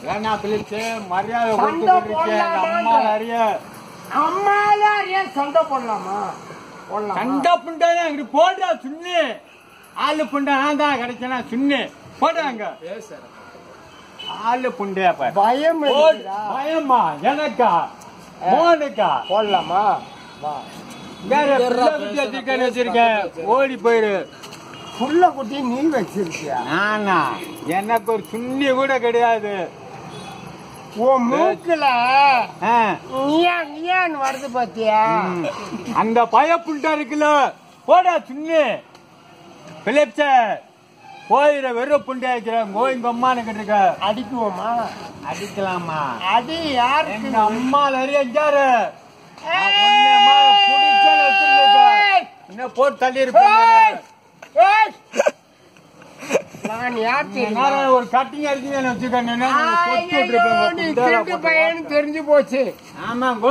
ஏன்னா பிலிப்ஸ் மரியாதை சண்டை கொடுத்துட்டு இருக்கேன் எங்க போடலாமான்ற. அம்மா நிறைய அம்மால ஏன் சண்டை போடலாமா போடலாமா சண்டை புண்டானே அங்கிட்டு போடுறா சுண்ணு ஆளு புண்டை நான் தான் கிடைச்சேனா சுண்ணு போடுறாங்க ஆளு புண்டையா பாரு பயம் போடு. இருக்குதா? பயமா எனக்கா மோனுக்கா போடலாமா வா வேற பிள்ளை குட்டி வச்சிருக்கேன்னு வச்சிருக்கேன் ஓடி போயிரு புள்ள குட்டி நீ வச்சிருக்கியா நானா எனக்கு ஒரு சுண்ணி கூட கிடையாது உன் மூக்குல ஆ. நீயான் நீயான் வருது பாத்தியா ம். அந்த பய புண்டை இருக்குல்ல போடா சுண்ணி பிலிப்ஸ போயிட வெறும் புண்டை வைக்கிறேன் கோயிங்க அம்மான்னு இருக்க அடிக்குவோமா அடிக்கலாமா அடி யாருக்கு எங்க அம்மா நிறைய அஞ்சாரு ஏய்! என்ன போட்டு தள்ளி ஏய்! இருப்பேன் ஏய்! நான் யார் தெரியுமா? ஒரு கட்டிங் அடிக்கணும் வச்சுக்கணும் ஐயையோ, நீ திருட்டு பையன்னு தெரிஞ்சு போச்சு ஆமா